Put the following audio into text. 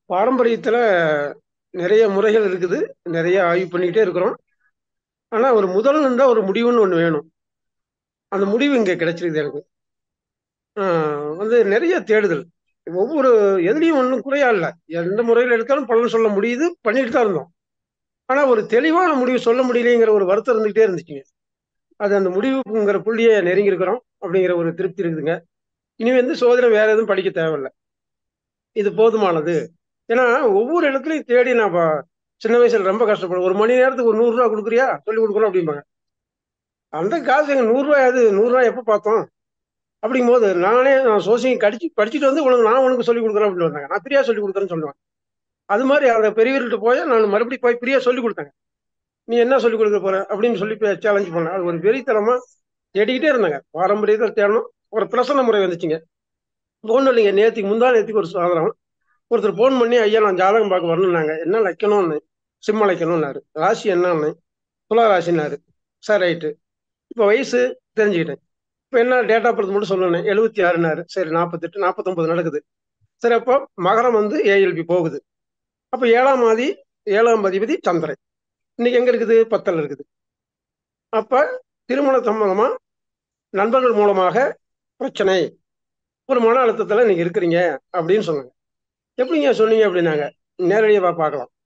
பாரம்பரியத்துல நிறைய முறைகள் இருக்குது நிறைய ஆய்வு பண்ணிக்கிட்டே இருக்கிறோம் ஆனா ஒரு முதல் இருந்தா ஒரு முடிவுன்னு ஒண்ணு வேணும் அந்த முடிவு இங்க கிடைச்சிருக்குது எனக்கு ஆஹ் வந்து நிறைய தேடுதல் ஒவ்வொரு எதுலையும் ஒன்றும் குறையா இல்லை எந்த முறையில் எடுத்தாலும் பலன் சொல்ல முடியுது பண்ணிட்டு தான் இருந்தோம் ஆனா ஒரு தெளிவான முடிவு சொல்ல முடியலைங்கிற ஒரு வருத்தம் இருந்துகிட்டே இருந்துச்சுங்க அது அந்த முடிவுங்கிற புள்ளியை நெருங்கி இருக்கிறோம் அப்படிங்கிற ஒரு திருப்தி இருக்குதுங்க இனி வந்து சோதனை வேற எதுவும் படிக்க தேவையில்லை இது போதுமானது ஏன்னா ஒவ்வொரு இடத்துலையும் தேடி நான் ப- சின்ன வயசுல ரொம்ப கஷ்டப்படுவேன் ஒரு மணி நேரத்துக்கு ஒரு நூறு ரூபா கொடுக்குறியா சொல்லி கொடுக்குறோம் அப்படிம்பாங்க அந்த காசு எங்க நூறு ரூபாய் அது நூறு ரூபாய் எப்போ பார்த்தோம் அப்படிங்கும்போது நானே நான் சோசியம் கடிச்சு படிச்சுட்டு வந்து உனக்கு நான் உனக்கு சொல்லி கொடுக்குறேன் அப்படின்னு வந்தாங்க நான் ஃப்ரீயா சொல்லி கொடுக்குறேன்னு சொல்லுவேன் அது மாதிரி அந்த பெரியவர்கிட்ட போய் நான் மறுபடியும் போய் ஃப்ரீயா சொல்லி கொடுத்தாங்க நீ என்ன சொல்லி கொடுக்க போற அப்படின்னு சொல்லி சேலஞ்ச் பண்ணேன் அது ஒரு வெறித்தனமா தேடிக்கிட்டே இருந்தாங்க பாரம்பரியத்தை தேடணும் ஒரு பிரசன்ன முறை வந்துச்சுங்க ஒன்றும் இல்லைங்க நேற்றுக்கு முந்தா நேற்றுக்கு ஒரு சாதனம் ஒருத்தர் ஃபோன் பண்ணி ஐயா நான் ஜாதகம் பார்க்க வரணும்னாங்க என்ன வைக்கணும்னு சிம்ம வைக்கணும்னாரு ராசி என்னன்னு துலா ராசினாரு சார் ரைட்டு இப்போ வயசு தெரிஞ்சுக்கிட்டேன் இப்போ என்ன டேட் ஆஃப் பர்த் மட்டும் சொல்லணும் எழுபத்தி ஆறுனாரு சரி நாற்பத்தெட்டு நாற்பத்தொம்பது நடக்குது சரி அப்போ மகரம் வந்து ஏஎல்பி போகுது அப்போ ஏழாம் மாதி ஏழாம் அதிபதி சந்திரன் இன்னைக்கு எங்க இருக்குது பத்தல் இருக்குது அப்ப திருமண சம்பந்தமா நண்பர்கள் மூலமாக பிரச்சனை ஒரு மன அழுத்தத்துல நீங்க இருக்கிறீங்க அப்படின்னு சொன்னாங்க எப்படிங்க சொன்னீங்க அப்படின்னாங்க நேரடியாக பார்க்கலாம்